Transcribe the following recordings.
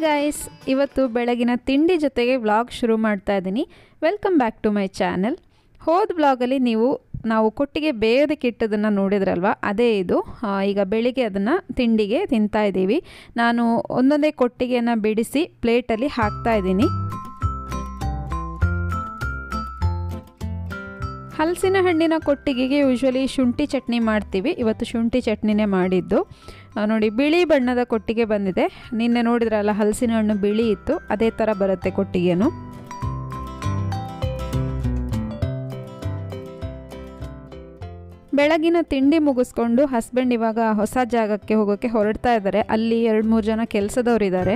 Guys ಇವತ್ತು ಬೆಳಗಿನ ತಿಂಡಿ ಜೊತೆಗೆ ವ್ಲಾಗ್ ಶುರು ಮಾಡ್ತಾ ಇದ್ದೀನಿ welcome back to my channel ಹೋದ ವ್ಲಾಗಲ್ಲಿ ನೀವು ನಾವು ಕೊಟ್ಟಿಗೆ ಬೇಯೋದಕ್ಕೆ ಇಟ್ಟದನ್ನು ನೋಡಿದ್ರಲ್ವ ಅದೇ ಇದು ಆ, ಈಗ ಬೆಳಿಗ್ಗೆ ಅದನ್ನು ತಿಂಡಿಗೆ ತಿಂತಾ ಇದ್ದೀವಿ ನಾನು ಒಂದೊಂದೇ ಕೊಟ್ಟಿಗೆಯನ್ನು ಬಿಡಿಸಿ ಪ್ಲೇಟಲ್ಲಿ ಹಾಕ್ತಾ ಇದ್ದೀನಿ ಹಲಸಿನ ಹಣ್ಣಿನ ಕೊಟ್ಟಿಗೆಗೆ ಯೂಶ್ವಲಿ ಶುಂಠಿ ಚಟ್ನಿ ಮಾಡ್ತೀವಿ ಇವತ್ತು ಶುಂಠಿ ಚಟ್ನಿನೇ ಮಾಡಿದ್ದು ಆ, ನೋಡಿ ಬಿಳಿ ಬಣ್ಣದ ಕೊಟ್ಟಿಗೆ ಬಂದಿದೆ ನಿನ್ನೆ ನೋಡಿದ್ರಲ್ಲ ಹಲಸಿನ ಹಣ್ಣು ಬಿಳಿ ಇತ್ತು ಅದೇ ಥರ ಬರುತ್ತೆ ಕೊಟ್ಟಿಗೆನು ಬೆಳಗಿನ ತಿಂಡಿ ಮುಗಿಸ್ಕೊಂಡು ಹಸ್ಬೆಂಡ್ ಇವಾಗ ಹೊಸ ಜಾಗಕ್ಕೆ ಹೋಗೋಕ್ಕೆ ಹೊರಡ್ತಾ ಇದ್ದಾರೆ ಅಲ್ಲಿ ಎರಡು ಮೂರು ಜನ ಕೆಲಸದವ್ರು ಇದ್ದಾರೆ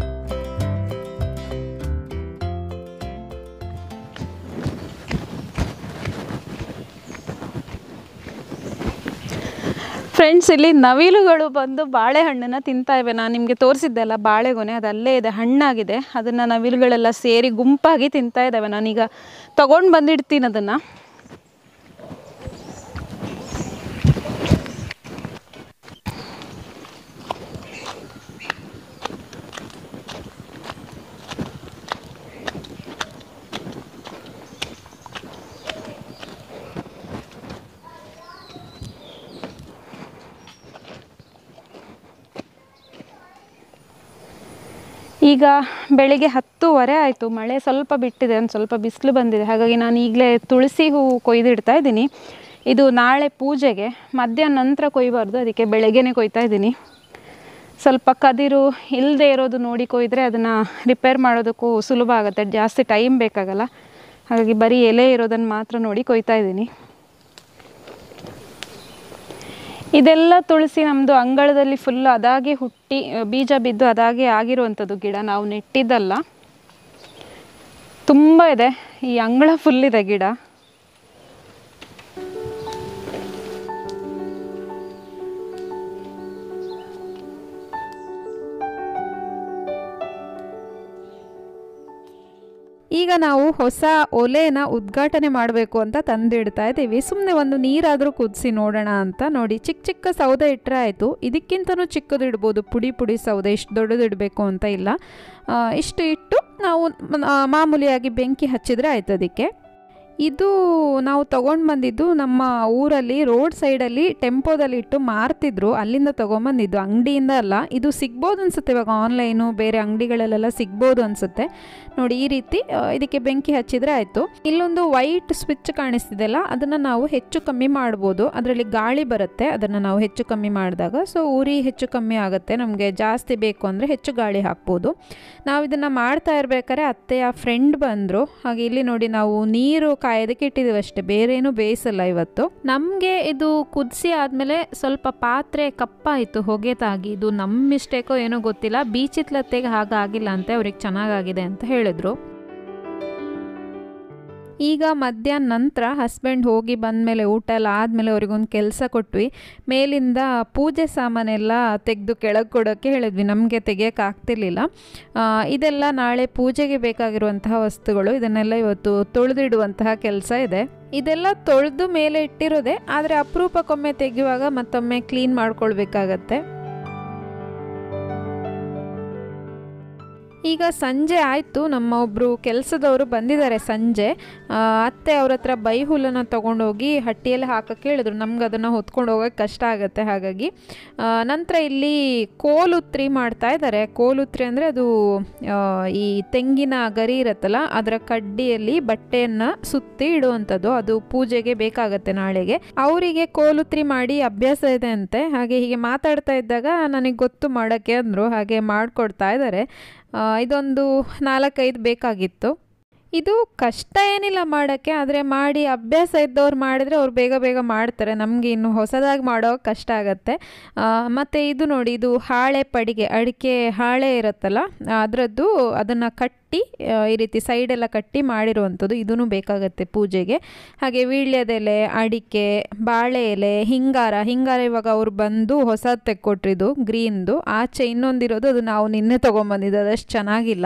ಫ್ರೆಂಡ್ಸ್ ಇಲ್ಲಿ ನವಿಲುಗಳು ಬಂದು ಬಾಳೆಹಣ್ಣನ್ನು ತಿಂತಾ ಇವೆ ನಾನು ನಿಮಗೆ ತೋರಿಸಿದ್ದೆ ಅಲ್ಲ ಬಾಳೆಗೊನೆ ಅದು ಅಲ್ಲೇ ಇದೆ ಹಣ್ಣಾಗಿದೆ ಅದನ್ನು ನವಿಲುಗಳೆಲ್ಲ ಸೇರಿ ಗುಂಪಾಗಿ ತಿಂತಾ ಇದ್ದಾವೆ ನಾನೀಗ ತಗೊಂಡು ಬಂದಿಡ್ತೀನಿ ಅದನ್ನು ಈಗ ಬೆಳಿಗ್ಗೆ ಹತ್ತೂವರೆ ಆಯಿತು ಮಳೆ ಸ್ವಲ್ಪ ಬಿಟ್ಟಿದೆ ಒಂದು ಸ್ವಲ್ಪ ಬಿಸಿಲು ಬಂದಿದೆ ಹಾಗಾಗಿ ನಾನು ಈಗಲೇ ತುಳಸಿ ಹೂವು ಕೊಯ್ದಿಡ್ತಾ ಇದ್ದೀನಿ ಇದು ನಾಳೆ ಪೂಜೆಗೆ ಮಧ್ಯಾಹ್ನ ನಂತರ ಕೊಯ್ಬಾರ್ದು ಅದಕ್ಕೆ ಬೆಳಗ್ಗೆನೇ ಕೊಯ್ತಾ ಇದ್ದೀನಿ ಸ್ವಲ್ಪ ಕದಿರು ಇಲ್ಲದೆ ಇರೋದು ನೋಡಿ ಕೊಯ್ದರೆ ಅದನ್ನು ರಿಪೇರ್ ಮಾಡೋದಕ್ಕೂ ಸುಲಭ ಆಗುತ್ತೆ ಜಾಸ್ತಿ ಟೈಮ್ ಬೇಕಾಗಲ್ಲ ಹಾಗಾಗಿ ಬರೀ ಎಲೆ ಇರೋದನ್ನು ಮಾತ್ರ ನೋಡಿ ಕೊಯ್ತಾ ಇದ್ದೀನಿ ಇದೆಲ್ಲ ತುಳಸಿ ನಮ್ಮದು ಅಂಗಳದಲ್ಲಿ ಫುಲ್ ಅದಾಗೆ ಹುಟ್ಟಿ ಬೀಜ ಬಿದ್ದು ಅದಾಗೆ ಆಗಿರುವಂಥದ್ದು ಗಿಡ ನಾವು ನೆಟ್ಟಿದ್ದಲ್ಲ ತುಂಬ ಇದೆ ಈ ಅಂಗಳ ಫುಲ್ ಇದೆ ಗಿಡ ಈಗ ನಾವು ಹೊಸ ಒಲೆನ ಉದ್ಘಾಟನೆ ಮಾಡಬೇಕು ಅಂತ ತಂದಿಡ್ತಾ ಇದ್ದೀವಿ ಸುಮ್ಮನೆ ಒಂದು ನೀರಾದರೂ ಕುದಿಸಿ ನೋಡೋಣ ಅಂತ ನೋಡಿ ಚಿಕ್ಕ ಚಿಕ್ಕ ಸೌದೆ ಇಟ್ಟರೆ ಆಯಿತು ಇದಕ್ಕಿಂತನೂ ಚಿಕ್ಕದು ಇಡ್ಬೋದು ಪುಡಿ ಪುಡಿ ಸೌದೆ ಇಷ್ಟು ದೊಡ್ಡದು ಇಡಬೇಕು ಅಂತ ಇಲ್ಲ ಆ, ಇಷ್ಟು ಇಟ್ಟು ನಾವು ಆ, ಮಾಮೂಲಿಯಾಗಿ ಬೆಂಕಿ ಹಚ್ಚಿದ್ರೆ ಆಯ್ತು ಅದಕ್ಕೆ ಇದು ನಾವು ತೊಗೊಂಡು ಬಂದಿದ್ದು ನಮ್ಮ ಊರಲ್ಲಿ ರೋಡ್ ಸೈಡಲ್ಲಿ ಟೆಂಪೋದಲ್ಲಿ ಇಟ್ಟು ಮಾರ್ತಿದ್ರು ಅಲ್ಲಿಂದ ತೊಗೊಂಬಂದಿದ್ದು ಅಂಗಡಿಯಿಂದ ಅಲ್ಲ ಇದು ಸಿಗ್ಬೋದು ಅನಿಸುತ್ತೆ ಇವಾಗ ಆನ್ಲೈನು ಬೇರೆ ಅಂಗಡಿಗಳಲ್ಲೆಲ್ಲ ಸಿಗ್ಬೋದು ಅನಿಸುತ್ತೆ ನೋಡಿ ಈ ರೀತಿ ಆ, ಇದಕ್ಕೆ ಬೆಂಕಿ ಹಚ್ಚಿದ್ರೆ ಆಯಿತು ಇಲ್ಲೊಂದು ವೈಟ್ ಸ್ವಿಚ್ ಕಾಣಿಸ್ತಿದೆಯಲ್ಲ ಅದನ್ನು ನಾವು ಹೆಚ್ಚು ಕಮ್ಮಿ ಮಾಡ್ಬೋದು ಅದರಲ್ಲಿ ಗಾಳಿ ಬರುತ್ತೆ ಅದನ್ನು ನಾವು ಹೆಚ್ಚು ಕಮ್ಮಿ ಮಾಡಿದಾಗ ಸೊ ಉರಿ ಹೆಚ್ಚು ಕಮ್ಮಿ ಆಗುತ್ತೆ ನಮಗೆ ಜಾಸ್ತಿ ಬೇಕು ಅಂದರೆ ಹೆಚ್ಚು ಗಾಳಿ ಹಾಕ್ಬೋದು ನಾವು ಇದನ್ನು ಮಾಡ್ತಾ ಇರ್ಬೇಕಾದ್ರೆ ಅತ್ತೆಯ ಫ್ರೆಂಡ್ ಬಂದರು ಹಾಗೆ ಇಲ್ಲಿ ನೋಡಿ ನಾವು ನೀರು ಕಾಯೋದಕ್ಕೆ ಇಟ್ಟಿದ್ದೀವಿ ಅಷ್ಟೇ ಬೇರೇನು ಬೇಯಿಸಲ್ಲ ಇವತ್ತು ನಮಗೆ ಇದು ಕುದಿಸಿ ಆದಮೇಲೆ ಸ್ವಲ್ಪ ಪಾತ್ರೆ ಕಪ್ಪಾಯಿತು ಹೊಗೆ ತಾಗಿ ಇದು ನಮ್ಮ ಮಿಸ್ಟೇಕೋ ಏನೋ ಗೊತ್ತಿಲ್ಲ ಬೀಚಿತ್ಲತ್ತೆಗೆ ಹಾಗಾಗಿಲ್ಲ ಅಂತೆ ಅವ್ರಿಗೆ ಚೆನ್ನಾಗಾಗಿದೆ ಅಂತ ಹೇಳಿದ್ರು ಈಗ ಮಧ್ಯಾಹ್ನ ನಂತರ ಹಸ್ಬೆಂಡ್ ಹೋಗಿ ಬಂದಮೇಲೆ ಊಟ ಎಲ್ಲ ಆದಮೇಲೆ ಅವ್ರಿಗೊಂದು ಕೆಲಸ ಕೊಟ್ವಿ ಮೇಲಿಂದ ಪೂಜೆ ಸಾಮಾನೆಲ್ಲ ತೆಗೆದು ಕೆಳಗೆ ಕೊಡೋಕ್ಕೆ ಹೇಳಿದ್ವಿ ನಮಗೆ ತೆಗಿಯೋಕೆ ಆಗ್ತಿರ್ಲಿಲ್ಲ ಆ, ಇದೆಲ್ಲ ನಾಳೆ ಪೂಜೆಗೆ ಬೇಕಾಗಿರುವಂತಹ ವಸ್ತುಗಳು ಇದನ್ನೆಲ್ಲ ಇವತ್ತು ತೊಳೆದಿಡುವಂತಹ ಕೆಲಸ ಇದೆ ಇದೆಲ್ಲ ತೊಳೆದು ಮೇಲೆ ಇಟ್ಟಿರೋದೆ ಆದರೆ ಅಪರೂಪಕ್ಕೊಮ್ಮೆ ತೆಗೆಯುವಾಗ ಮತ್ತೊಮ್ಮೆ ಕ್ಲೀನ್ ಮಾಡ್ಕೊಳ್ಬೇಕಾಗತ್ತೆ ಈಗ ಸಂಜೆ ಆಯಿತು ನಮ್ಮ ಒಬ್ಬರು ಕೆಲಸದವರು ಬಂದಿದ್ದಾರೆ ಸಂಜೆ ಆ, ಅತ್ತೆ ಅವ್ರ ಹತ್ರ ಬೈ ಹುಲ್ಲನ್ನು ತೊಗೊಂಡೋಗಿ ಹಟ್ಟಿಯಲ್ಲಿ ಹಾಕಕ್ಕೆ ಹೇಳಿದ್ರು ನಮ್ಗೆ ಅದನ್ನು ಹೊತ್ಕೊಂಡು ಹೋಗೋಕ್ಕೆ ಕಷ್ಟ ಆಗುತ್ತೆ ಹಾಗಾಗಿ ಆ, ನಂತರ ಇಲ್ಲಿ ಕೋಲುತ್ರಿ ಮಾಡ್ತಾ ಇದ್ದಾರೆ ಕೋಲುತ್ರಿ ಅಂದರೆ ಅದು ಆ, ಈ ತೆಂಗಿನ ಗರಿ ಇರುತ್ತಲ್ಲ ಅದರ ಕಡ್ಡಿಯಲ್ಲಿ ಬಟ್ಟೆಯನ್ನು ಸುತ್ತಿ ಇಡುವಂಥದ್ದು ಅದು ಪೂಜೆಗೆ ಬೇಕಾಗತ್ತೆ ನಾಳೆಗೆ ಅವರಿಗೆ ಕೋಲುತ್ರಿ ಮಾಡಿ ಅಭ್ಯಾಸ ಇದೆ ಅಂತೆ ಹಾಗೆ ಹೀಗೆ ಮಾತಾಡ್ತಾ ಇದ್ದಾಗ ನನಗೆ ಗೊತ್ತು ಮಾಡೋಕ್ಕೆ ಅಂದರು ಹಾಗೆ ಮಾಡಿಕೊಡ್ತಾ ಇದ್ದಾರೆ ಆ, ಇದೊಂದು ನಾಲ್ಕೈದು ಬೇಕಾಗಿತ್ತು ಇದು ಕಷ್ಟ ಏನಿಲ್ಲ ಮಾಡೋಕ್ಕೆ ಆದರೆ ಮಾಡಿ ಅಭ್ಯಾಸ ಇದ್ದವ್ರು ಮಾಡಿದ್ರೆ ಅವ್ರು ಬೇಗ ಬೇಗ ಮಾಡ್ತಾರೆ ನಮಗೆ ಇನ್ನು ಹೊಸದಾಗಿ ಮಾಡೋ ಕಷ್ಟ ಆಗುತ್ತೆ ಮತ್ತು ಇದು ನೋಡಿ ಇದು ಹಾಳೆ ಪಡಿಗೆ ಅಡಿಕೆ ಹಾಳೆ ಇರುತ್ತಲ್ಲ ಅದರದ್ದು ಅದನ್ನು ಕಟ್ಟಿ ಆ, ಈ ರೀತಿ ಸೈಡೆಲ್ಲ ಕಟ್ಟಿ ಮಾಡಿರುವಂಥದ್ದು ಇದೂ ಬೇಕಾಗತ್ತೆ ಪೂಜೆಗೆ ಹಾಗೆ ವೀಳ್ಯದೆಲೆ ಅಡಿಕೆ ಬಾಳೆ ಎಲೆ ಹಿಂಗಾರ ಹಿಂಗಾರ ಇವಾಗ ಅವ್ರು ಬಂದು ಹೊಸದು ತೆಕ್ಕೊಟ್ರಿದು ಗ್ರೀನ್ದು ಆಚೆ ಇನ್ನೊಂದಿರೋದು ಅದು ನಾವು ನಿನ್ನೆ ತೊಗೊಂಬಂದಿದ್ದು ಅದಷ್ಟು ಚೆನ್ನಾಗಿಲ್ಲ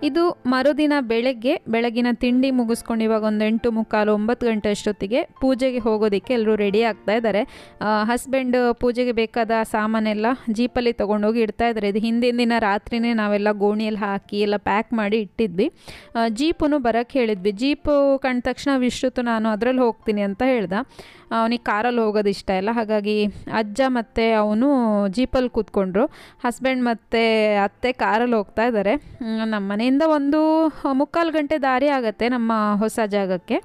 ಇದು ಮರುದಿನ ಬೆಳಗ್ಗೆ ಬೆಳಗಿನ ತಿಂಡಿ ಮುಗಿಸ್ಕೊಂಡು ಇವಾಗ ಒಂದು ಎಂಟು ಮುಕ್ಕಾಲು ಒಂಬತ್ತು ಗಂಟೆ ಅಷ್ಟೊತ್ತಿಗೆ ಪೂಜೆಗೆ ಹೋಗೋದಕ್ಕೆ ಎಲ್ಲರೂ ರೆಡಿ ಆಗ್ತಾ ಇದ್ದಾರೆ ಹಸ್ಬೆಂಡ್ ಪೂಜೆಗೆ ಬೇಕಾದ ಸಾಮಾನೆಲ್ಲ ಜೀಪಲ್ಲಿ ತೊಗೊಂಡೋಗಿ ಇಡ್ತಾ ಇದ್ದಾರೆ ಇದು ಹಿಂದಿನ ದಿನ ರಾತ್ರಿನೇ ನಾವೆಲ್ಲ ಗೋಣಿಯಲ್ಲಿ ಹಾಕಿ ಎಲ್ಲ ಪ್ಯಾಕ್ ಮಾಡಿ ಇಟ್ಟಿದ್ವಿ ಜೀಪನ್ನು ಬರೋಕ್ಕೆ ಹೇಳಿದ್ವಿ ಜೀಪು ಕಂಡ ತಕ್ಷಣ ವಿಶ್ರುತು ನಾನು ಅದರಲ್ಲಿ ಹೋಗ್ತೀನಿ ಅಂತ ಹೇಳ್ದ ಅವನಿಗೆ ಕಾರಲ್ಲಿ ಹೋಗೋದು ಇಷ್ಟ ಇಲ್ಲ ಹಾಗಾಗಿ ಅಜ್ಜ ಮತ್ತು ಅವನು ಜೀಪಲ್ಲಿ ಕೂತ್ಕೊಂಡ್ರು ಹಸ್ಬೆಂಡ್ ಮತ್ತು ಅತ್ತೆ ಕಾರಲ್ಲಿ ಹೋಗ್ತಾ ಇದ್ದಾರೆ ನಮ್ಮ ಮನೆಯಿಂದ ಒಂದು ಮುಕ್ಕಾಲು ಗಂಟೆ ದಾರಿ ಆಗುತ್ತೆ ನಮ್ಮ ಹೊಸ ಜಾಗಕ್ಕೆ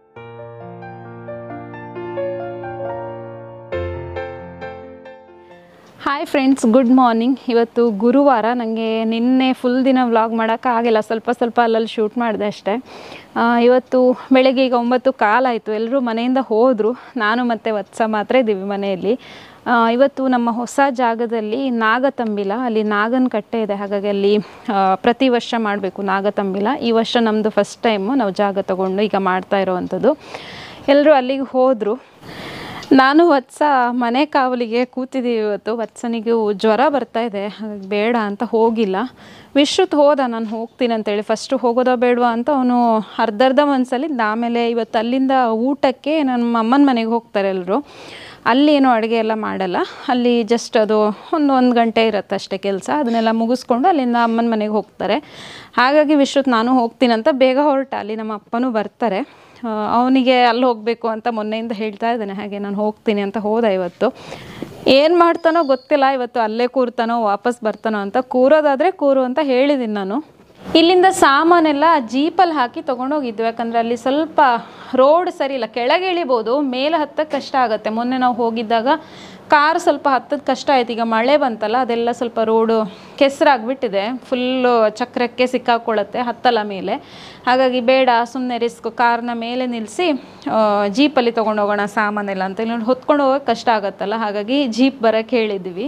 ಹಾಯ್ ಫ್ರೆಂಡ್ಸ್ ಗುಡ್ ಮಾರ್ನಿಂಗ್ ಇವತ್ತು ಗುರುವಾರ ನನಗೆ ನಿನ್ನೆ ಫುಲ್ ದಿನ ವ್ಲಾಗ್ ಮಾಡೋಕ್ಕಾಗಿಲ್ಲ ಸ್ವಲ್ಪ ಸ್ವಲ್ಪ ಅಲ್ಲಲ್ಲಿ ಶೂಟ್ ಮಾಡಿದೆ ಅಷ್ಟೇ ಆ, ಇವತ್ತು ಬೆಳಗ್ಗೆ ಈಗ ಒಂಬತ್ತು ಕಾಲಾಯಿತು ಎಲ್ಲರೂ ಮನೆಯಿಂದ ಹೋದರು ನಾನು ಮತ್ತು ವತ್ಸ ಮಾತ್ರ ಇದ್ದೀವಿ ಮನೆಯಲ್ಲಿ ಆ, ಇವತ್ತು ನಮ್ಮ ಹೊಸ ಜಾಗದಲ್ಲಿ ನಾಗತಂಬಿಲ ಅಲ್ಲಿ ನಾಗನ ಕಟ್ಟೆ ಇದೆ ಹಾಗಾಗಿ ಅಲ್ಲಿ ಆ, ಪ್ರತಿ ವರ್ಷ ಮಾಡಬೇಕು ನಾಗತಂಬಿಲ ಈ ವರ್ಷ ನಮ್ಮದು ಫಸ್ಟ್ ಟೈಮು ನಾವು ಜಾಗ ತಗೊಂಡು ಈಗ ಮಾಡ್ತಾ ಇರೋವಂಥದ್ದು ಎಲ್ಲರೂ ಅಲ್ಲಿಗೆ ಹೋದರು ನಾನು ವತ್ಸ ಮನೆ ಕಾವಲಿಗೆ ಕೂತಿದ್ದೀವಿ ಇವತ್ತು ವತ್ಸನಿಗೆ ಜ್ವರ ಬರ್ತಾ ಇದೆ ಹಾಗಾಗಿ ಬೇಡ ಅಂತ ಹೋಗಿಲ್ಲ ವಿಶ್ರುತ್ ಹೋದ ನಾನು ಹೋಗ್ತೀನಿ ಅಂತೇಳಿ ಫಸ್ಟು ಹೋಗೋದೋ ಬೇಡವಾ ಅಂತ ಅವನು ಅರ್ಧರ್ಧ ಮನಸ್ಸಲ್ಲಿ ಆಮೇಲೆ ಇವತ್ತು ಅಲ್ಲಿಂದ ಊಟಕ್ಕೆ ನಮ್ಮ ಅಮ್ಮನ ಮನೆಗೆ ಹೋಗ್ತಾರೆ ಎಲ್ಲರೂ ಅಲ್ಲಿ ಏನು ಅಡುಗೆ ಎಲ್ಲ ಮಾಡಲ್ಲ ಅಲ್ಲಿ ಜಸ್ಟ್ ಅದು ಒಂದು ಒಂದು ಗಂಟೆ ಇರುತ್ತೆ ಅಷ್ಟೇ ಕೆಲಸ ಅದನ್ನೆಲ್ಲ ಮುಗಿಸ್ಕೊಂಡು ಅಲ್ಲಿಂದ ಅಮ್ಮನ ಮನೆಗೆ ಹೋಗ್ತಾರೆ ಹಾಗಾಗಿ ವಿಶ್ರುತ್ ನಾನು ಹೋಗ್ತೀನಿ ಅಂತ ಬೇಗ ಹೊರಟ ಅಲ್ಲಿ ನಮ್ಮ ಅಪ್ಪನೂ ಬರ್ತಾರೆ ಅವನಿಗೆ ಅಲ್ಲಿ ಹೋಗಬೇಕು ಅಂತ ಮೊನ್ನೆಯಿಂದ ಹೇಳ್ತಾ ಇದ್ದಾನೆ ಹಾಗೆ ನಾನು ಹೋಗ್ತೀನಿ ಅಂತ ಹೋದ ಇವತ್ತು ಏನು ಮಾಡ್ತಾನೋ ಗೊತ್ತಿಲ್ಲ ಇವತ್ತು ಅಲ್ಲೇ ಕೂರ್ತಾನೋ ವಾಪಸ್ ಬರ್ತಾನೋ ಅಂತ ಕೂರೋದಾದರೆ ಕೂರು ಅಂತ ಹೇಳಿದ್ದೀನಿ ನಾನು ಇಲ್ಲಿಂದ ಸಾಮಾನೆಲ್ಲ ಜೀಪಲ್ಲಿ ಹಾಕಿ ತೊಗೊಂಡೋಗಿದ್ವಿ ಯಾಕಂದರೆ ಅಲ್ಲಿ ಸ್ವಲ್ಪ ರೋಡ್ ಸರಿ ಇಲ್ಲ ಕೆಳಗೆ ಇಳಿಬೋದು ಮೇಲೆ ಹತ್ತಕ್ಕೆ ಕಷ್ಟ ಆಗುತ್ತೆ ಮೊನ್ನೆ ನಾವು ಹೋಗಿದ್ದಾಗ ಕಾರ್ ಸ್ವಲ್ಪ ಹತ್ತದ ಕಷ್ಟ ಆಯ್ತು ಈಗ ಮಳೆ ಬಂತಲ್ಲ ಅದೆಲ್ಲ ಸ್ವಲ್ಪ ರೋಡು ಕೆಸರಾಗ್ಬಿಟ್ಟಿದೆ ಫುಲ್ಲು ಚಕ್ರಕ್ಕೆ ಸಿಕ್ಕಾಕೊಳ್ಳುತ್ತೆ ಹತ್ತಲ್ಲ ಮೇಲೆ ಹಾಗಾಗಿ ಬೇಡ ಸುಮ್ಮನೆ ರಿಸ್ಕ್ ಕಾರ್ನ ಮೇಲೆ ನಿಲ್ಲಿಸಿ ಜೀಪಲ್ಲಿ ತೊಗೊಂಡೋಗೋಣ ಸಾಮಾನೆಲ್ಲ ಅಂತ ಇಲ್ಲಿ ಹೊತ್ಕೊಂಡು ಹೋಗೋಕೆ ಕಷ್ಟ ಆಗುತ್ತಲ್ಲ ಹಾಗಾಗಿ ಜೀಪ್ ಬರೋಕ್ಕೆ ಹೇಳಿದ್ವಿ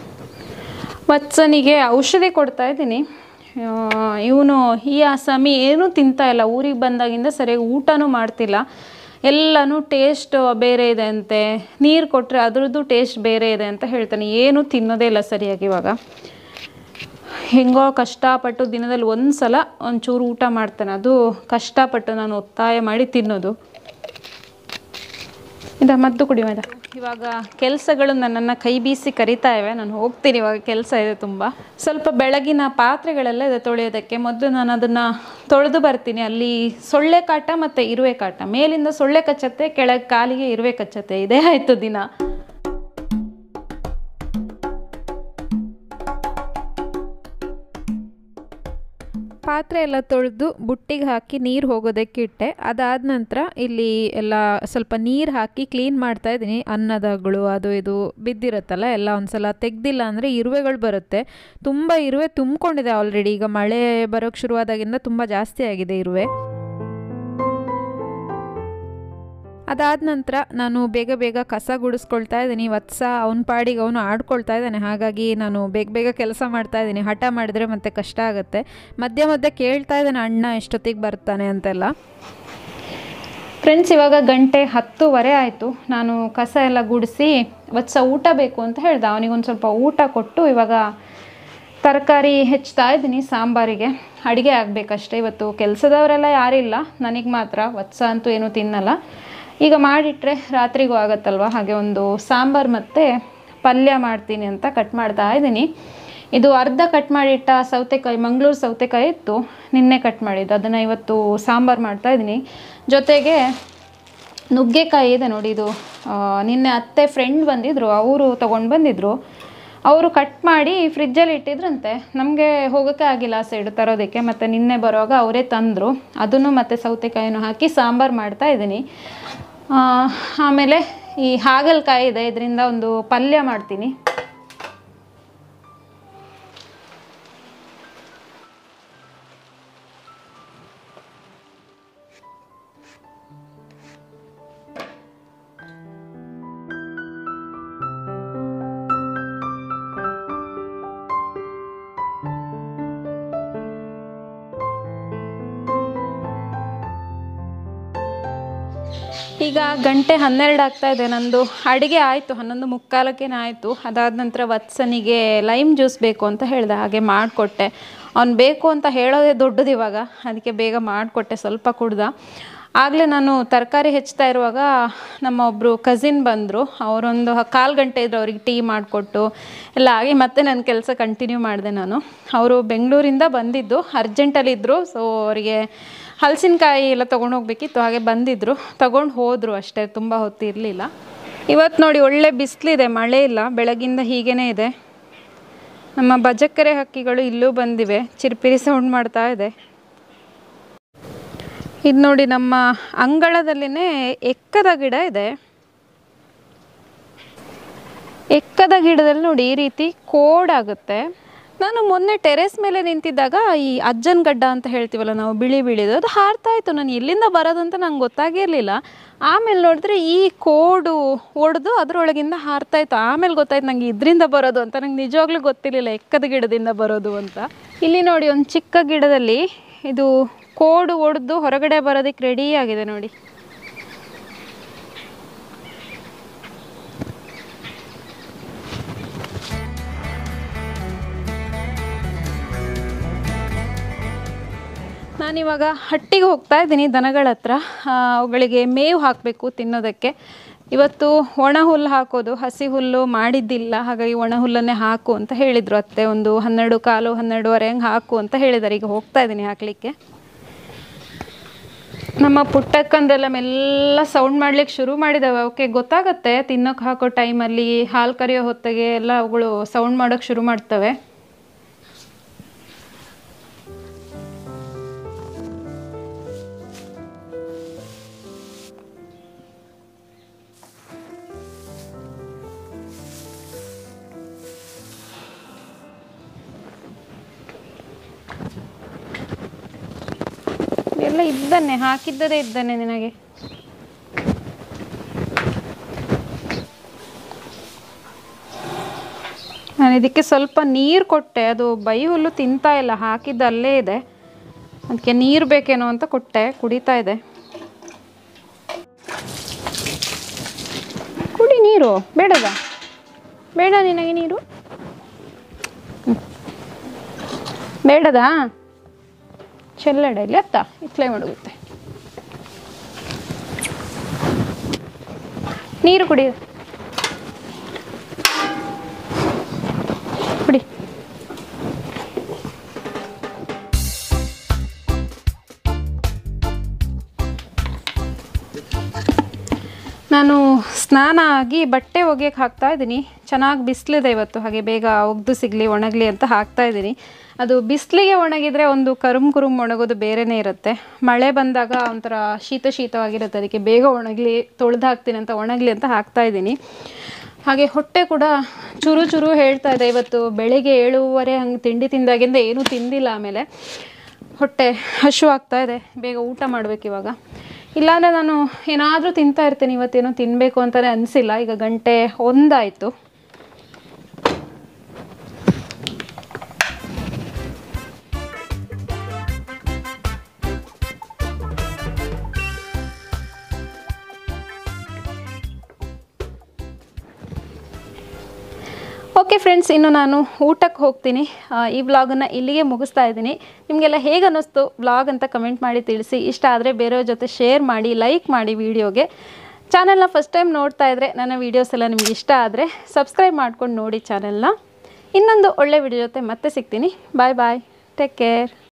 ವತ್ಸನಿಗೆ ಔಷಧಿ ಕೊಡ್ತಾ ಇದ್ದೀನಿ ಇವನು ಈ ಆಸಾಮಿ ಏನೂ ತಿಂತಾ ಇಲ್ಲ ಊರಿಗೆ ಬಂದಾಗಿಂದ ಸರಿಯಾಗಿ ಊಟನೂ ಮಾಡ್ತಿಲ್ಲ ಎಲ್ಲನೂ ಟೇಸ್ಟ್ ಬೇರೆ ಇದೆ ಅಂತೆ ನೀರು ಕೊಟ್ಟರೆ ಅದ್ರದ್ದು ಟೇಸ್ಟ್ ಬೇರೆ ಇದೆ ಅಂತ ಹೇಳ್ತಾನೆ ಏನೂ ತಿನ್ನೋದೇ ಇಲ್ಲ ಸರಿಯಾಗಿ ಇವಾಗ ಹೆಂಗೋ ಕಷ್ಟಪಟ್ಟು ದಿನದಲ್ಲಿ ಒಂದು ಸಲ ಒಂಚೂರು ಊಟ ಮಾಡ್ತಾನೆ ಅದು ಕಷ್ಟಪಟ್ಟು ನಾನು ಒತ್ತಾಯ ಮಾಡಿ ತಿನ್ನೋದು ಇದ ಮದ್ದು ಕುಡಿ ಮದ ಇವಾಗ ಕೆಲಸಗಳು ನನ್ನನ್ನು ಕೈ ಬೀಸಿ ಕರಿತಾ ಇವೆ ನಾನು ಹೋಗ್ತೀನಿ ಇವಾಗ ಕೆಲಸ ಇದೆ ತುಂಬ ಸ್ವಲ್ಪ ಬೆಳಗಿನ ಪಾತ್ರೆಗಳೆಲ್ಲ ಇದೆ ತೊಳೆಯೋದಕ್ಕೆ ಮೊದಲು ನಾನು ಅದನ್ನು ತೊಳೆದು ಬರ್ತೀನಿ ಅಲ್ಲಿ ಸೊಳ್ಳೆ ಕಾಟ ಮತ್ತು ಇರುವೆ ಕಾಟ ಮೇಲಿಂದ ಸೊಳ್ಳೆ ಕಚ್ಚತ್ತೆ ಕೆಳಗೆ ಕಾಲಿಗೆ ಇರುವೆ ಕಚ್ಚತ್ತೆ ಇದೇ ಆಯಿತು ದಿನ ಪಾತ್ರೆ ಎಲ್ಲ ತೊಳೆದು ಬುಟ್ಟಿಗೆ ಹಾಕಿ ನೀರು ಹೋಗೋದಕ್ಕೆ ಇಟ್ಟೆ ಅದಾದ ನಂತರ ಇಲ್ಲಿ ಎಲ್ಲ ಸ್ವಲ್ಪ ನೀರು ಹಾಕಿ ಕ್ಲೀನ್ ಮಾಡ್ತಾ ಇದ್ದೀನಿ ಅನ್ನದಗಳು ಅದು ಇದು ಬಿದ್ದಿರುತ್ತಲ್ಲ ಎಲ್ಲ ಒಂದ್ಸಲ ತೆಗ್ದಿಲ್ಲ ಅಂದರೆ ಇರುವೆಗಳು ಬರುತ್ತೆ ತುಂಬ ಇರುವೆ ತುಂಬಿಕೊಂಡಿದೆ ಆಲ್ರೆಡಿ ಈಗ ಮಳೆ ಬರೋಕ್ಕೆ ಶುರುವಾದಾಗಿಂದ ತುಂಬ ಜಾಸ್ತಿ ಆಗಿದೆ ಇರುವೆ ಅದಾದ ನಂತರ ನಾನು ಬೇಗ ಬೇಗ ಕಸ ಗುಡಿಸ್ಕೊಳ್ತಾ ಇದ್ದೀನಿ ವತ್ಸ ಅವನ ಪಾಡಿಗೆ ಅವನು ಆಡ್ಕೊಳ್ತಾ ಇದ್ದಾನೆ ಹಾಗಾಗಿ ನಾನು ಬೇಗ ಬೇಗ ಕೆಲಸ ಮಾಡ್ತಾ ಇದ್ದೀನಿ ಹಠ ಮಾಡಿದ್ರೆ ಮತ್ತೆ ಕಷ್ಟ ಆಗುತ್ತೆ ಮಧ್ಯೆ ಮಧ್ಯೆ ಕೇಳ್ತಾ ಇದ್ದಾನೆ ಅಣ್ಣ ಎಷ್ಟೊತ್ತಿಗೆ ಬರ್ತಾನೆ ಅಂತೆಲ್ಲ ಫ್ರೆಂಡ್ಸ್ ಇವಾಗ ಗಂಟೆ ಹತ್ತುವರೆ ಆಯಿತು ನಾನು ಕಸ ಎಲ್ಲ ಗುಡಿಸಿ ವತ್ಸ ಊಟ ಬೇಕು ಅಂತ ಹೇಳ್ದೆ ಅವನಿಗೊಂದು ಸ್ವಲ್ಪ ಊಟ ಕೊಟ್ಟು ಇವಾಗ ತರಕಾರಿ ಹೆಚ್ಚ್ತಾ ಇದ್ದೀನಿ ಸಾಂಬಾರಿಗೆ ಅಡುಗೆ ಆಗಬೇಕಷ್ಟೇ ಇವತ್ತು ಕೆಲಸದವರೆಲ್ಲ ಯಾರಿಲ್ಲ ನನಗೆ ಮಾತ್ರ ವತ್ಸ ಅಂತೂ ಏನೂ ತಿನ್ನಲ್ಲ ಈಗ ಮಾಡಿಟ್ರೆ ರಾತ್ರಿಗೂ ಆಗತ್ತಲ್ವ ಹಾಗೆ ಒಂದು ಸಾಂಬಾರು ಮತ್ತು ಪಲ್ಯ ಮಾಡ್ತೀನಿ ಅಂತ ಕಟ್ ಮಾಡ್ತಾ ಇದ್ದೀನಿ ಇದು ಅರ್ಧ ಕಟ್ ಮಾಡಿಟ್ಟ ಸೌತೆಕಾಯಿ ಮಂಗಳೂರು ಸೌತೆಕಾಯಿ ಇತ್ತು ನಿನ್ನೆ ಕಟ್ ಮಾಡಿದ್ದು ಅದನ್ನು ಇವತ್ತು ಸಾಂಬಾರು ಮಾಡ್ತಾ ಇದ್ದೀನಿ ಜೊತೆಗೆ ನುಗ್ಗೆಕಾಯಿ ಇದೆ ನೋಡಿ ಇದು ಆ, ನಿನ್ನೆ ಅತ್ತೆ ಫ್ರೆಂಡ್ ಬಂದಿದ್ದರು ಅವರು ತೊಗೊಂಡು ಬಂದಿದ್ದರು ಅವರು ಕಟ್ ಮಾಡಿ ಫ್ರಿಜ್ಜಲ್ಲಿ ಇಟ್ಟಿದ್ರಂತೆ ನಮಗೆ ಹೋಗೋಕ್ಕೆ ಆಗಿಲ್ಲ ಆ ಸೈಡು ತರೋದಕ್ಕೆ ಮತ್ತು ನಿನ್ನೆ ಬರುವಾಗ ಅವರೇ ತಂದರು ಅದನ್ನು ಮತ್ತು ಸೌತೆಕಾಯಿನೂ ಹಾಕಿ ಸಾಂಬಾರು ಮಾಡ್ತಾ ಇದ್ದೀನಿ ಆ, ಆಮೇಲೆ ಈ ಹಾಗಲಕಾಯಿ ಇದೆ ಇದರಿಂದ ಒಂದು ಪಲ್ಯ ಮಾಡ್ತೀನಿ ಈಗ ಗಂಟೆ ಹನ್ನೆರಡು ಆಗ್ತಾ ಇದೆ ನಂದು ಅಡುಗೆ ಆಯಿತು ಹನ್ನೊಂದು ಮುಕ್ಕಾಲಕ್ಕೇನೆ ಆಯಿತು ಅದಾದ ನಂತರ ವತ್ಸನಿಗೆ ಲೈಮ್ ಜ್ಯೂಸ್ ಬೇಕು ಅಂತ ಹೇಳಿದೆ ಹಾಗೆ ಮಾಡಿಕೊಟ್ಟೆ ಅವ್ನು ಬೇಕು ಅಂತ ಹೇಳೋದೇ ದೊಡ್ಡದು ಇವಾಗ ಅದಕ್ಕೆ ಬೇಗ ಮಾಡಿಕೊಟ್ಟೆ ಸ್ವಲ್ಪ ಕುಡ್ದ ಆಗಲೇ ನಾನು ತರಕಾರಿ ಹೆಚ್ಚುತ್ತಾ ಇರುವಾಗ ನಮ್ಮ ಒಬ್ಬರು ಕಸಿನ್ ಬಂದರು ಅವರೊಂದು ಕಾಲು ಗಂಟೆ ಇದ್ರು ಅವ್ರಿಗೆ ಟೀ ಮಾಡಿಕೊಟ್ಟು ಎಲ್ಲ ಆಗಿ ಮತ್ತೆ ನನ್ನ ಕೆಲಸ ಕಂಟಿನ್ಯೂ ಮಾಡಿದೆ ನಾನು ಅವರು ಬೆಂಗಳೂರಿಂದ ಬಂದಿದ್ದು ಅರ್ಜೆಂಟಲ್ಲಿದ್ದರು ಸೊ ಅವರಿಗೆ ಹಲಸಿನಕಾಯಿ ಎಲ್ಲ ತೊಗೊಂಡು ಹೋಗ್ಬೇಕಿತ್ತು ಹಾಗೆ ಬಂದಿದ್ದರು ತಗೊಂಡು ಹೋದರು ಅಷ್ಟೇ ತುಂಬ ಹೊತ್ತು ಇರಲಿಲ್ಲ ಇವತ್ತು ನೋಡಿ ಒಳ್ಳೆ ಬಿಸಿಲಿದೆ ಮಳೆ ಇಲ್ಲ ಬೆಳಗಿಂದ ಹೀಗೇ ಇದೆ ನಮ್ಮ ಬಜಕ್ಕರೆ ಹಕ್ಕಿಗಳು ಇಲ್ಲೂ ಬಂದಿವೆ ಚಿರ್ಪಿರಿ ಸೌಂಡ್ ಮಾಡ್ತಾ ಇದೆ ಇದು ನೋಡಿ ನಮ್ಮ ಅಂಗಳದಲ್ಲಿನೇ ಎಕ್ಕದ ಗಿಡ ಇದೆ ಎಕ್ಕದ ಗಿಡದಲ್ಲಿ ನೋಡಿ ಈ ರೀತಿ ಕೋಡಾಗುತ್ತೆ ನಾನು ಮೊನ್ನೆ ಟೆರೆಸ್ ಮೇಲೆ ನಿಂತಿದ್ದಾಗ ಈ ಅಜ್ಜನ ಗಡ್ಡ ಅಂತ ಹೇಳ್ತೀವಲ್ಲ ನಾವು ಬಿಳಿ ಬಿಳಿದು ಅದು ಹಾರ್ತಾ ಇತ್ತು ನಾನು ಎಲ್ಲಿಂದ ಬರೋದು ಅಂತ ನಂಗೆ ಗೊತ್ತಾಗಿರಲಿಲ್ಲ ಆಮೇಲೆ ನೋಡಿದ್ರೆ ಈ ಕೋಡು ಒಡೆದು ಅದರೊಳಗಿಂದ ಹಾರ್ತಾ ಇತ್ತು ಆಮೇಲೆ ಗೊತ್ತಾಯ್ತು ನಂಗೆ ಇದರಿಂದ ಬರೋದು ಅಂತ ನಂಗೆ ನಿಜವಾಗ್ಲೂ ಗೊತ್ತಿರಲಿಲ್ಲ ಎಕ್ಕದ ಗಿಡದಿಂದ ಬರೋದು ಅಂತ ಇಲ್ಲಿ ನೋಡಿ ಒಂದು ಚಿಕ್ಕ ಗಿಡದಲ್ಲಿ ಇದು ಕೋಡು ಒಡೆದು ಹೊರಗಡೆ ಬರೋದಕ್ಕೆ ರೆಡಿ ಆಗಿದೆ ನೋಡಿ ನಾನಿವಾಗ ಹಟ್ಟಿಗೆ ಹೋಗ್ತಾ ಇದ್ದೀನಿ ದನಗಳ ಹತ್ರ ಆ, ಅವುಗಳಿಗೆ ಮೇವು ಹಾಕಬೇಕು ತಿನ್ನೋದಕ್ಕೆ ಇವತ್ತು ಒಣ ಹುಲ್ಲು ಹಾಕೋದು ಹಸಿ ಹುಲ್ಲು ಮಾಡಿದ್ದಿಲ್ಲ ಹಾಗಾಗಿ ಒಣ ಹುಲ್ಲನ್ನೇ ಹಾಕು ಅಂತ ಹೇಳಿದರು ಅತ್ತೆ ಒಂದು ಹನ್ನೆರಡು ಕಾಲು ಹನ್ನೆರಡುವರೆ ಹಂಗೆ ಹಾಕು ಅಂತ ಹೇಳಿದ್ದಾರೆ ಈಗ ಹೋಗ್ತಾ ಇದ್ದೀನಿ ಹಾಕಲಿಕ್ಕೆ ನಮ್ಮ ಪುಟ್ಟಕ್ಕಂದೆಲ್ಲ ಮೆಲ್ಲ ಸೌಂಡ್ ಮಾಡ್ಲಿಕ್ಕೆ ಶುರು ಮಾಡಿದಾವೆ ಅವಕ್ಕೆ ಗೊತ್ತಾಗತ್ತೆ ತಿನ್ನೋಕೆ ಹಾಕೋ ಟೈಮಲ್ಲಿ ಹಾಲು ಕರಿಯೋ ಹೊತ್ತಿಗೆ ಎಲ್ಲ ಅವುಗಳು ಸೌಂಡ್ ಮಾಡೋಕ್ಕೆ ಶುರು ಮಾಡ್ತವೆ ಎಲ್ಲ ಇದ್ದಾನೆ ಹಾಕಿದ್ದದೇ ಇದ್ದಾನೆ ನಿನಗೆ ನಾನು ಇದಕ್ಕೆ ಸ್ವಲ್ಪ ನೀರು ಕೊಟ್ಟೆ ಅದು ಬೈ ಹುಲ್ಲು ತಿಂತಾ ಇಲ್ಲ ಹಾಕಿದ್ದು ಅಲ್ಲೇ ಇದೆ ಅದಕ್ಕೆ ನೀರು ಬೇಕೇನೋ ಅಂತ ಕೊಟ್ಟೆ ಕುಡಿತಾ ಇದೆ ಕುಡಿ ನೀರು ಬೇಡದ ಬೇಡ ನಿನಗೆ ನೀರು ಹ್ಮ್. ಬೇಡದಾ ಚೆಲ್ಲಡ ಇಲ್ಲಿ ಅತ್ತ ಇತ್ಲೇ ಮಡಗುತ್ತೆ ನೀರು ಕುಡಿ ಕುಡಿ ನಾನು ಸ್ನಾನ ಆಗಿ ಬಟ್ಟೆ ಒಗೆಯಕ್ಕೆ ಹಾಕ್ತಾ ಇದ್ದೀನಿ ಚೆನ್ನಾಗಿ ಬಿಸಿಲಿದೆ ಇವತ್ತು ಹಾಗೆ ಬೇಗ ಒಗ್ದು ಸಿಗಲಿ ಒಣಗಲಿ ಅಂತ ಹಾಕ್ತಾ ಇದ್ದೀನಿ ಅದು ಬಿಸಿಲಿಗೆ ಒಣಗಿದರೆ ಒಂದು ಕರುಮ್ ಕುರುಮ್ ಒಣಗೋದು ಬೇರೆನೇ ಇರುತ್ತೆ ಮಳೆ ಬಂದಾಗ ಒಂಥರ ಶೀತ ಶೀತವಾಗಿರುತ್ತೆ ಅದಕ್ಕೆ ಬೇಗ ಒಣಗಲಿ ತೊಳೆದು ಹಾಕ್ತೀನಿ ಅಂತ ಒಣಗಲಿ ಅಂತ ಹಾಕ್ತಾ ಇದ್ದೀನಿ ಹಾಗೆ ಹೊಟ್ಟೆ ಕೂಡ ಚುರು ಚುರು ಹೇಳ್ತಾ ಇದೆ ಇವತ್ತು ಬೆಳಿಗ್ಗೆ ಏಳುವರೆ ಹಂಗೆ ತಿಂಡಿ ತಿಂದಾಗಿಂದ ಏನೂ ತಿಂದಿಲ್ಲ ಆಮೇಲೆ ಹೊಟ್ಟೆ ಹಶು ಆಗ್ತಾ ಇದೆ ಬೇಗ ಊಟ ಮಾಡ್ಬೇಕು ಇವಾಗ ಇಲ್ಲಾಂದರೆ ನಾನು ಏನಾದರೂ ತಿಂತಾ ಇರ್ತೀನಿ ಇವತ್ತೇನೋ ತಿನ್ನಬೇಕು ಅಂತಲೇ ಅನಿಸಿಲ್ಲ ಈಗ ಗಂಟೆ ಒಂದಾಯಿತು ಓಕೆ ಫ್ರೆಂಡ್ಸ್ ಇನ್ನು ನಾನು ಊಟಕ್ಕೆ ಹೋಗ್ತೀನಿ ಆ, ಈ ವ್ಲಾಗನ್ನು ಇಲ್ಲಿಗೆ ಮುಗಿಸ್ತಾ ಇದ್ದೀನಿ ನಿಮಗೆಲ್ಲ ಹೇಗೆ ಅನ್ನಿಸ್ತು ವ್ಲಾಗ್ ಅಂತ ಕಮೆಂಟ್ ಮಾಡಿ ತಿಳಿಸಿ ಇಷ್ಟ ಆದರೆ ಬೇರೆಯವ್ರ ಜೊತೆ ಶೇರ್ ಮಾಡಿ ಲೈಕ್ ಮಾಡಿ ವಿಡಿಯೋಗೆ ಚಾನಲ್ನ ಫಸ್ಟ್ ಟೈಮ್ ನೋಡ್ತಾ ಇದ್ದರೆ ನನ್ನ ವೀಡಿಯೋಸ್ ಎಲ್ಲ ನಿಮ್ಗೆ ಇಷ್ಟ ಆದರೆ ಸಬ್ಸ್ಕ್ರೈಬ್ ಮಾಡ್ಕೊಂಡು ನೋಡಿ ಚಾನೆಲ್ನ ಇನ್ನೊಂದು ಒಳ್ಳೆ ವಿಡಿಯೋ ಜೊತೆ ಮತ್ತೆ ಸಿಗ್ತೀನಿ ಬಾಯ್ ಬಾಯ್ ಟೇಕ್ ಕೇರ್